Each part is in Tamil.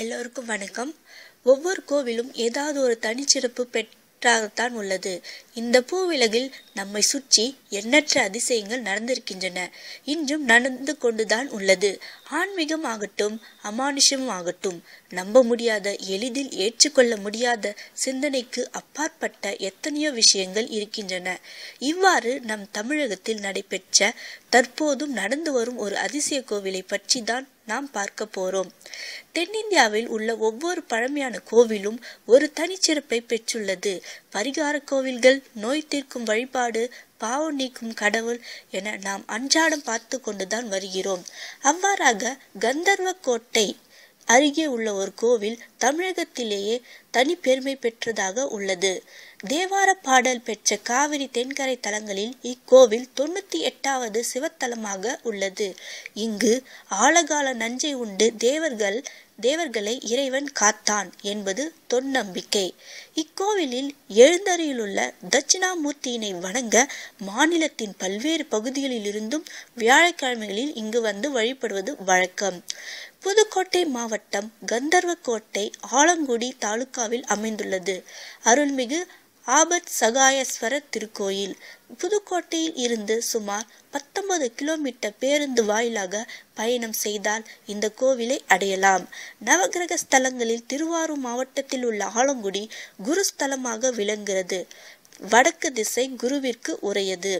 எல்லோருக்கும் வணக்கம் ஒவ்வொரு கோவிலும் ஏதாவது ஒரு தனிச்சிறப்பு பெற்றாகத்தான் உள்ளது இந்த பூவிலகில் நம்மை சுற்றி எண்ணற்ற அதிசயங்கள் நடந்திருக்கின்றன இன்றும் நடந்து கொண்டுதான் உள்ளது ஆன்மீகம் ஆகட்டும் அமானுஷம் ஆகட்டும் நம்ப முடியாத எளிதில் ஏற்றுக்கொள்ள முடியாத சிந்தனைக்கு அப்பாற்பட்ட எத்தனையோ விஷயங்கள் இருக்கின்றன இவ்வாறு நம் தமிழகத்தில் நடைபெற்ற தற்போதும் நடந்து வரும் ஒரு அதிசய கோவிலை பற்றி தான் நாம் பார்க்க போறோம் தென்னிந்தியாவில் உள்ள ஒவ்வொரு பழமையான கோவிலும் ஒரு தனிச்சிறப்பை பெற்றுள்ளது பரிகார கோவில்கள் நோய் தீர்க்கும் வழிபாடு பாவம் நீக்கும் கடவுள் என நாம் அன்றாடம் பார்த்து கொண்டுதான் வருகிறோம் அவ்வாறாக கந்தர்வ கோட்டை அருகே உள்ள ஒரு கோவில் தமிழகத்திலேயே தனி பெருமை பெற்றதாக உள்ளது தேவார பாடல் பெற்ற காவிரி தென்கரை தலங்களில் இக்கோவில் தொண்ணூத்தி எட்டாவது சிவத்தலமாக உள்ளது இங்கு ஆழகால நஞ்சை உண்டு தேவர்கள் தேவர்களை இறைவன் காத்தான் என்பது தொன்னம்பிக்கை இக்கோவிலில் எழுந்தருளிலுள்ள தட்சிணாமூர்த்தியினை வணங்க மாநிலத்தின் பல்வேறு பகுதிகளிலிருந்தும் வியாழக்கிழமைகளில் இங்கு வந்து வழிபடுவது வழக்கம் புதுக்கோட்டை மாவட்டம் கந்தர்வக்கோட்டை ஆலங்குடி தாலுகாவில் அமைந்துள்ளது அருள்மிகு ஆபத் சகாயஸ்வரர் திருக்கோயில் புதுக்கோட்டையில் இருந்து சுமார் பத்தொன்பது கிலோமீட்டர் பேருந்து வாயிலாக பயணம் செய்தால் இந்த கோவிலை அடையலாம் நவகிரக ஸ்தலங்களில் திருவாரூர் மாவட்டத்தில் உள்ள ஆலங்குடி குரு ஸ்தலமாக விளங்குகிறது வடக்கு திசை குருவிற்கு உரையது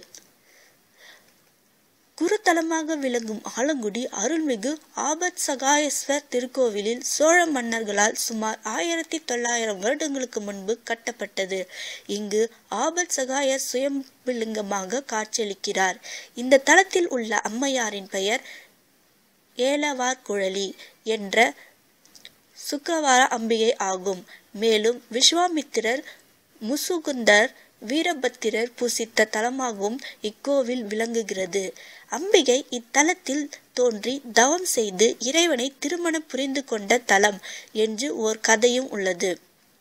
குருத்தலமாக விளங்கும் ஆலங்குடி அருள்மிகு ஆபத் சகாயஸ்வர் திருக்கோவிலில் சோழ மன்னர்களால் சுமார் ஆயிரத்தி தொள்ளாயிரம் வருடங்களுக்கு முன்பு கட்டப்பட்டது இங்கு ஆபத் சகாயர் சுயம்பிலிங்கமாக காட்சியளிக்கிறார் இந்த தலத்தில் உள்ள அம்மையாரின் பெயர் ஏலவார் குழலி என்ற சுக்கரவார அம்பிகை ஆகும் மேலும் விஸ்வாமித்திரர் முசுகுந்தர் வீரபத்திரர் பூசித்த தலமாகவும் இக்கோவில் விளங்குகிறது அம்பிகை இத்தலத்தில் தோன்றி தவம் செய்து இறைவனை திருமணம் புரிந்து கொண்ட தலம் என்று ஓர் கதையும் உள்ளது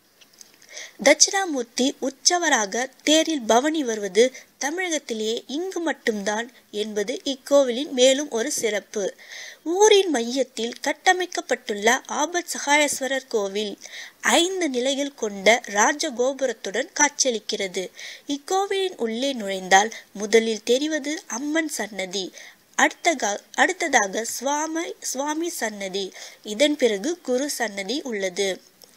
தட்சிணாமூர்த்தி உற்சவராக தேரில் பவனி வருவது தமிழகத்திலேயே இங்கு மட்டும்தான் என்பது இக்கோவிலின் மேலும் ஒரு சிறப்பு ஊரின் மையத்தில் கட்டமைக்கப்பட்டுள்ள ஆபத் சகாயஸ்வரர் கோவில் ஐந்து நிலைகள் கொண்ட ராஜகோபுரத்துடன் காட்சியளிக்கிறது இக்கோவிலின் உள்ளே நுழைந்தால் முதலில் தெரிவது அம்மன் சன்னதி அடுத்தக அடுத்ததாக சுவாமி சுவாமி சன்னதி இதன் பிறகு குரு சன்னதி உள்ளது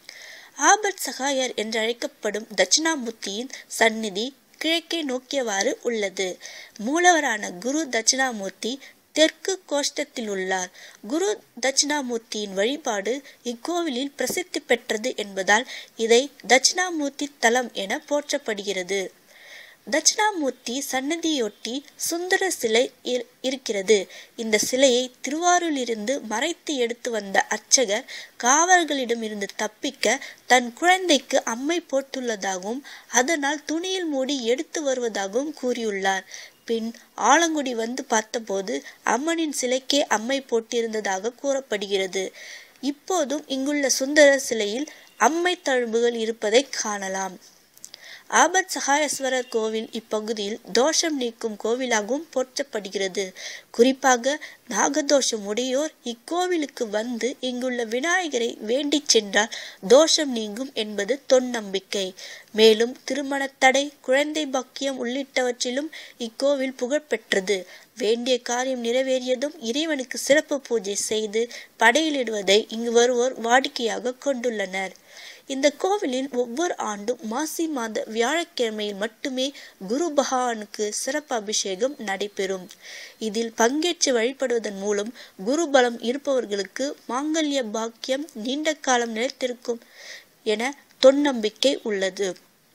ஆபத் சகாயர் என்றழைக்கப்படும் தட்சிணாமூர்த்தியின் சந்நிதி கிழக்கே நோக்கியவாறு உள்ளது மூலவரான குரு தட்சிணாமூர்த்தி தெற்கு கோஷ்டத்தில் உள்ளார் குரு தட்சிணாமூர்த்தியின் வழிபாடு இக்கோவிலில் பிரசித்தி பெற்றது என்பதால் இதை தட்சிணாமூர்த்தி தலம் என போற்றப்படுகிறது தட்சிணாமூர்த்தி சன்னதியொட்டி சுந்தர சிலை இருக்கிறது இந்த சிலையை திருவாரூரிலிருந்து மறைத்து எடுத்து வந்த அர்ச்சகர் காவலர்களிடமிருந்து தப்பிக்க தன் குழந்தைக்கு அம்மை போட்டுள்ளதாகவும் அதனால் துணியில் மூடி எடுத்து வருவதாகவும் கூறியுள்ளார் பின் ஆலங்குடி வந்து பார்த்தபோது அம்மனின் சிலைக்கே அம்மை போட்டிருந்ததாக கூறப்படுகிறது இப்போதும் இங்குள்ள சுந்தர சிலையில் அம்மை தழும்புகள் இருப்பதை காணலாம் ஆபத் சகாயஸ்வரர் கோவில் இப்பகுதியில் தோஷம் நீக்கும் கோவிலாகவும் போற்றப்படுகிறது குறிப்பாக நாகதோஷம் உடையோர் இக்கோவிலுக்கு வந்து இங்குள்ள விநாயகரை வேண்டி சென்றால் தோஷம் நீங்கும் என்பது தொன்னம்பிக்கை மேலும் திருமண தடை குழந்தை பக்கியம் உள்ளிட்டவற்றிலும் இக்கோவில் புகழ்பெற்றது வேண்டிய காரியம் நிறைவேறியதும் இறைவனுக்கு சிறப்பு பூஜை செய்து படையிலிடுவதை இங்கு வருவோர் வாடிக்கையாக கொண்டுள்ளனர் இந்த கோவிலில் ஒவ்வொரு ஆண்டும் மாசி மாத வியாழக்கிழமையில் மட்டுமே குரு பகவானுக்கு சிறப்பு அபிஷேகம் நடைபெறும் இதில் பங்கேற்று வழிபடுவதன் மூலம் குரு பலம் இருப்பவர்களுக்கு மாங்கல்ய பாக்கியம் நீண்ட காலம் நிலைத்திருக்கும் என தொன்னம்பிக்கை உள்ளது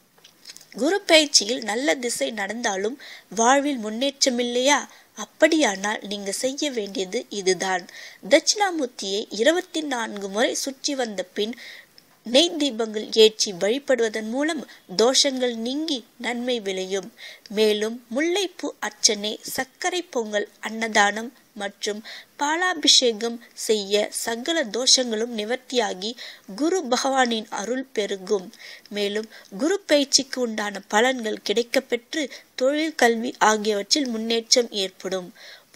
குரு பயிற்சியில் நல்ல திசை நடந்தாலும் வாழ்வில் முன்னேற்றமில்லையா அப்படியானால் நீங்க செய்ய வேண்டியது இதுதான் தட்சிணாமூர்த்தியை இருபத்தி நான்கு முறை சுற்றி வந்த பின் நெய் தீபங்கள் ஏற்றி வழிபடுவதன் மூலம் தோஷங்கள் நீங்கி நன்மை விளையும் மேலும் முல்லைப்பூ அர்ச்சனை சர்க்கரை பொங்கல் அன்னதானம் மற்றும் பாலாபிஷேகம் செய்ய சகல தோஷங்களும் நிவர்த்தியாகி குரு பகவானின் அருள் பெருகும் மேலும் குரு பயிற்சிக்கு உண்டான பலன்கள் கிடைக்கப்பெற்று தொழில் கல்வி ஆகியவற்றில் முன்னேற்றம் ஏற்படும்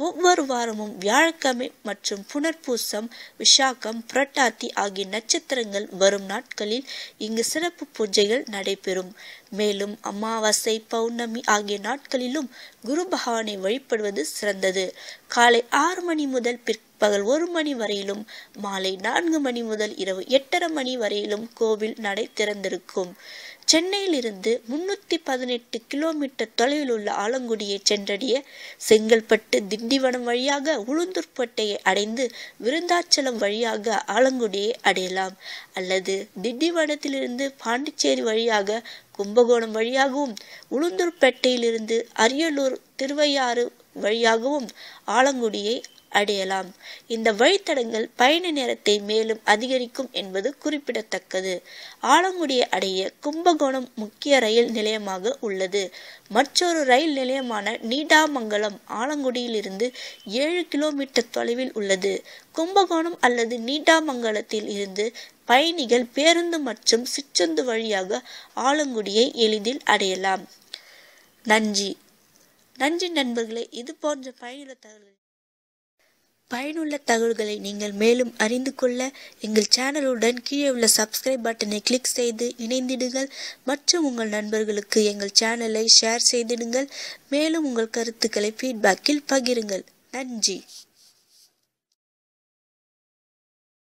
ஒவ்வொரு வாரமும் வியாழக்கிழமை மற்றும் புனர்பூசம் விஷாகம் புரட்டாத்தி ஆகிய நட்சத்திரங்கள் வரும் நாட்களில் இங்கு சிறப்பு பூஜைகள் நடைபெறும் மேலும் அமாவாசை பௌர்ணமி ஆகிய நாட்களிலும் குரு பகவானை வழிபடுவது சிறந்தது காலை ஆறு மணி முதல் பிற்பகல் ஒரு மணி வரையிலும் மாலை நான்கு மணி முதல் இரவு எட்டரை மணி வரையிலும் கோவில் நடை திறந்திருக்கும் சென்னையிலிருந்து முன்னூத்தி பதினெட்டு கிலோமீட்டர் தொலைவில் உள்ள ஆலங்குடியை சென்றடைய செங்கல்பட்டு திண்டிவனம் வழியாக உளுந்தூர்பேட்டையை அடைந்து விருந்தாச்சலம் வழியாக ஆலங்குடியை அடையலாம் அல்லது திண்டிவனத்திலிருந்து பாண்டிச்சேரி வழியாக கும்பகோணம் வழியாகவும் உளுந்தூர்பேட்டையிலிருந்து அரியலூர் திருவையாறு வழியாகவும் ஆலங்குடியை அடையலாம் இந்த வழித்தடங்கள் பயண நேரத்தை மேலும் அதிகரிக்கும் என்பது குறிப்பிடத்தக்கது ஆலங்குடியை அடைய கும்பகோணம் முக்கிய ரயில் நிலையமாக உள்ளது மற்றொரு ரயில் நிலையமான நீடாமங்கலம் ஆலங்குடியிலிருந்து ஏழு கிலோமீட்டர் தொலைவில் உள்ளது கும்பகோணம் அல்லது நீடாமங்கலத்தில் இருந்து பயணிகள் பேருந்து மற்றும் சிற்றுந்து வழியாக ஆலங்குடியை எளிதில் அடையலாம் நன்றி நன்றி நண்பர்களே இது போன்ற பயனுள்ள தகவல்கள் பயனுள்ள தகவல்களை நீங்கள் மேலும் அறிந்து கொள்ள எங்கள் சேனலுடன் கீழே உள்ள சப்ஸ்கிரைப் பட்டனை கிளிக் செய்து இணைந்திடுங்கள் மற்றும் உங்கள் நண்பர்களுக்கு எங்கள் சேனலை ஷேர் செய்திடுங்கள் மேலும் உங்கள் கருத்துக்களை ஃபீட்பேக்கில் பகிருங்கள் நன்றி